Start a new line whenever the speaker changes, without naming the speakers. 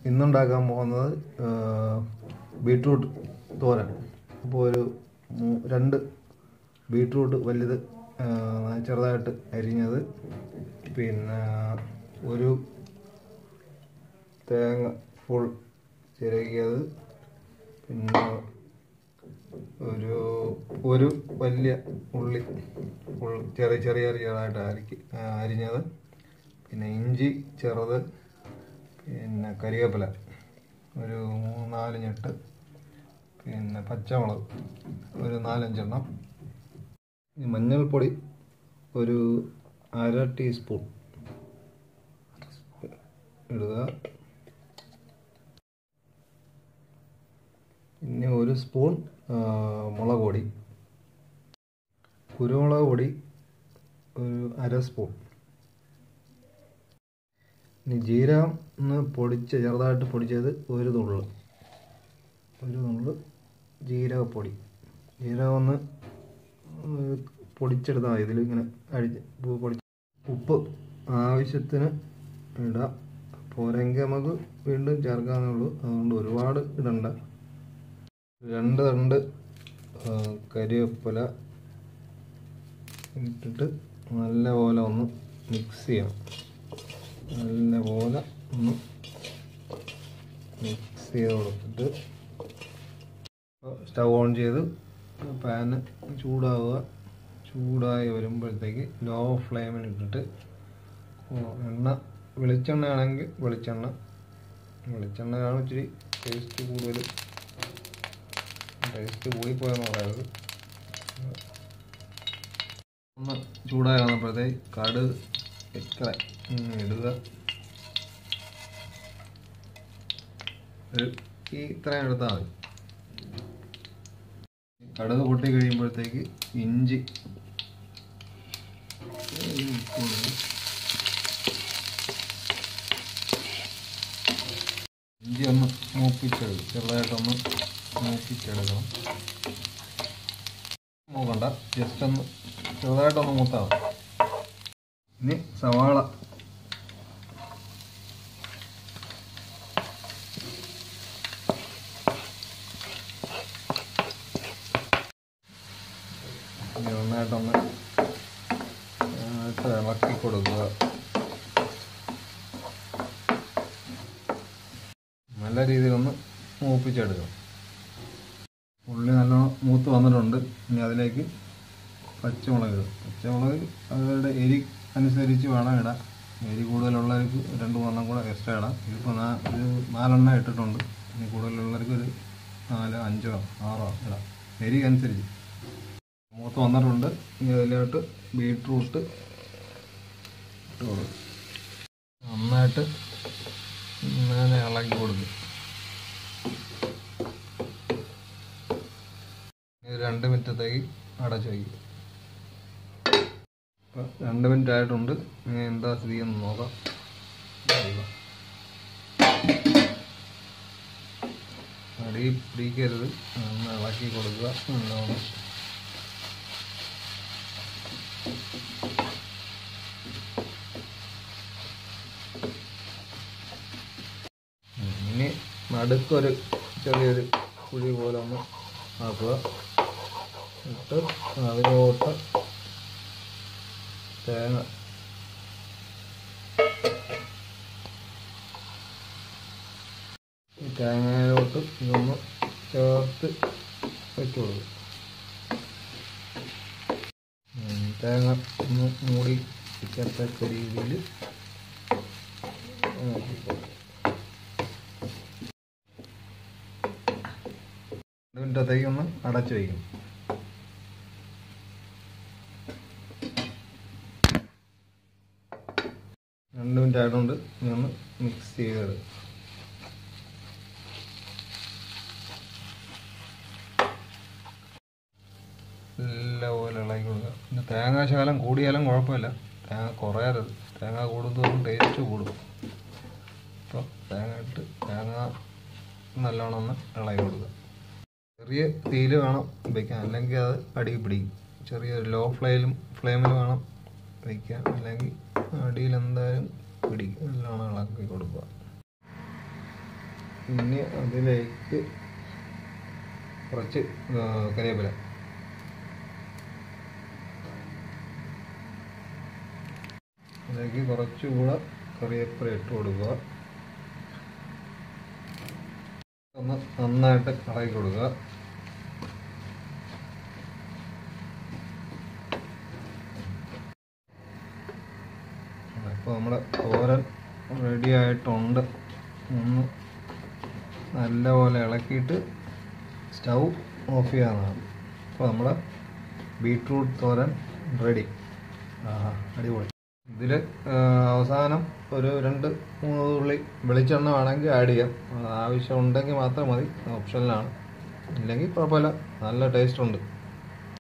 ഇന്നുണ്ടാക്കാൻ പോകുന്നത് ആ, ബീട്രൂട്ട് തോരൻ അപ്പോൾ ഒരു മൂ- രണ്ട് ബീട്രൂട്ട് വലുത് ആ, ചെറുതായിട്ട് അരിഞ്ഞത് പിന്നെ ഒരു തേങ്ങ ഫുൾ ചിരകിയത് പിന്നെ ഒരു ഒരു വലിയ ഉള്ളി ഫുൾ ചെറിയ ചെറിയ ചെറിയതായിട്ട് അരിക്ക് ആ, അരിഞ്ഞത് പിന്നെ ഇഞ്ചി ചെറുത് പിന്നെ കരിവേപ്പില ഒരു മൂന്ന് നാല് ഞെട്ട് പിന്നെ പച്ചമുളക് ഒരു നാലഞ്ചെണ്ണം ഈ മഞ്ഞൾപ്പൊടി ഒരു അര ടീസ്പൂൺ ഇടുക പിന്നെ ഒരു സ്പൂൺ ആ, മുളക് പൊടി കുരുമുളക് പൊടി ഒരു അര സ്പൂൺ ഇനി ജീരകം ഒന്ന് പൊടിച്ച് ചെറുതായിട്ട് പൊടിച്ചത് ഒരു നുള്ള് ഒരു നുള്ള് ജീരകപ്പൊടി ജീരകം ഒന്ന് ഏഹ് പൊടിച്ചെടുത്താൽ മതി ഇതിലിങ്ങനെ അഴിച്ച് പു- പൊടി ഉപ്പ് ആവശ്യത്തിന് ഇടാം പോരെങ്കിൽ നമുക്ക് വീണ്ടും ചേർക്കാവുന്നേ ഉള്ളൂ അതുകൊണ്ട് ഒരുപാട് ഇടണ്ട രണ്ട് തണ്ട് ഏഹ് കരിവേപ്പില ഇട്ടിട്ട് നല്ലപോലെ ഒന്ന് മിക്സ് ചെയ്യണം നല്ലപോലെ ഒന്ന് മിക്സ് ചെയ്ത് കൊടുത്തിട്ട് സ്റ്റൗ ഓൺ ചെയ്ത് പാന് ചൂടാവുക ചൂടായി വരുമ്പോഴത്തേക്ക് ലോ ഫ്ലെയിമിൽ ഇട്ടിട്ട് എണ്ണ വെളിച്ചെണ്ണ ആണെങ്കിൽ വെളിച്ചെണ്ണ വെളിച്ചെണ്ണയാണ് ഇച്ചിരി ടേസ്റ്റ് കൂടുതൽ ടേസ്റ്റ് കൂടിപ്പോയെന്ന് പറയരുത് ഒന്ന് ചൂടായി വന്നപ്പോഴത്തേക്ക് കടുക് ഇത്ര ഇങ്ങനെ ഇടുക ഒരു ഈ ഇത്രയും എടുത്താൽ മതി കടുക് പൊട്ടി കഴിയുമ്പോഴത്തേക്ക് ഇഞ്ചി ഇടുക. ഇഞ്ചി ഒന്ന് മൂപ്പിച്ചെടുക്കും ചെറുതായിട്ടൊന്ന് മൂപ്പിച്ചെടുക്കണം മൂക്കണ്ട ജസ്റ്റ് ഒന്ന് ചെറുതായിട്ടൊന്ന് മൂത്താൽ മതി ഇനി സവാള ഇനി നന്നായിട്ടൊന്ന് നന്നായിട്ട് ഇളക്കി കൊടുക്കുക നല്ല രീതിയിലൊന്ന് മൂപ്പിച്ചെടുക്കണം ഉള്ളി നല്ലോണം മൂത്ത് വന്നിട്ടുണ്ട് ഇനി അതിലേക്ക് പച്ചമുളക് ഇടും പച്ചമുളക് അവരുടെ എരി അനുസരിച്ച് വേണം ഇടാം എരി കൂടുതലുള്ളവർക്ക് രണ്ട് മൂന്നെണ്ണം കൂടെ എക്സ്ട്രാ ഇടാം ഇതിപ്പോൾ നാ ഒരു നാലെണ്ണം ഇട്ടിട്ടുണ്ട് ഇനി കൂടുതലുള്ളവർക്ക് ഒരു നാലോ അഞ്ചോ ആറോ ഇടാം എരി അനുസരിച്ച് മൂത്ത് വന്നിട്ടുണ്ട് ഇനി അതിലോട്ട് ബീട്രൂട്ട് ഇട്ട് കൊടുക്കും നന്നായിട്ട് ഇങ്ങനെ ഇളക്കി കൊടുക്കും ഇത് രണ്ട് മിനിറ്റത്തേക്ക് അടച്ചു വയ്ക്കും ഇപ്പം രണ്ട് മിനിറ്റ് ആയിട്ടുണ്ട് ഇനി എന്താ സ്ഥിതി എന്ന് നോക്കാം ഇതാ. അടി പിടിക്കരുത് ഒന്ന് ഇളക്കി കൊടുക്കുക നല്ലോണം ഉം, ഇനി നടുക്കൊരു ചെറിയൊരു കുഴി പോലെ ഒന്ന് ആക്കുക ഇട്ട് അതിലോട്ട് തേങ്ങ ഈ തേങ്ങയിലോട്ട് ഇതൊന്ന് ചേർത്ത് വെച്ച് കൊടുക്കും ഉം, തേങ്ങ ഒന്ന് മൂടി ഇരിക്കത്തക്ക രീതിയിൽ മിനിറ്റത്തേക്ക് ഒന്ന് അടച്ചു വയ്ക്കും രണ്ട് മിനിറ്റ് ആയതുകൊണ്ട് ഇനി ഒന്ന് മിക്സ് ചെയ്തത് നല്ലപോലെ ഇളക്കി കൊടുക്കുക പിന്നെ തേങ്ങ ശകലം കൂടിയാലും കുഴപ്പമില്ല തേങ്ങ കുറയരുത് തേങ്ങ കൂടുന്നതോറും ടേസ്റ്റ് കൂടും അപ്പോൾ തേങ്ങ ഇട്ട് തേങ്ങ നല്ലോണം ഒന്ന് ഇളക്കി കൊടുക്കുക ചെറിയ തീയിൽ വേണം വയ്ക്കാൻ അല്ലെങ്കിൽ അത് അടിയിൽ പിടിക്കും ചെറിയ ലോ ഫ്ലെയിലും ഫ്ലെയിമിൽ വേണം വയ്ക്കാൻ അല്ലെങ്കിൽ അടിയിൽ എന്തായാലും പിടിക്കും നല്ലോണം ഇളക്കി കൊടുക്കുക ഇനി അതിലേക്ക് കുറച്ച് ആ, കറിവേപ്പില അതിലേക്ക് കുറച്ചുകൂടെ കറിവേപ്പില ഇട്ട് കൊടുക്കുക ഒന്ന് നന്നായിട്ട് ഇളക്കി കൊടുക്കുക ഇപ്പോൾ നമ്മുടെ തോരൻ റെഡി ആയിട്ടുണ്ട് ഒന്ന് നല്ലപോലെ ഇളക്കിയിട്ട് സ്റ്റൗ ഓഫ് ചെയ്യാവുന്നതാണ് അപ്പോൾ നമ്മുടെ ബീട്രൂട്ട് തോരൻ റെഡി ആഹാ അടിപൊളി ഇതിൽ അവസാനം ഒരു രണ്ട് മൂന്ന് തുള്ളി വെളിച്ചെണ്ണ വേണമെങ്കിൽ ആഡ് ചെയ്യാം അത് ആവശ്യം ഉണ്ടെങ്കിൽ മാത്രം മതി ഓപ്ഷനിലാണ് ഇല്ലെങ്കിൽ കുഴപ്പമില്ല നല്ല ടേസ്റ്റ് ഉണ്ട്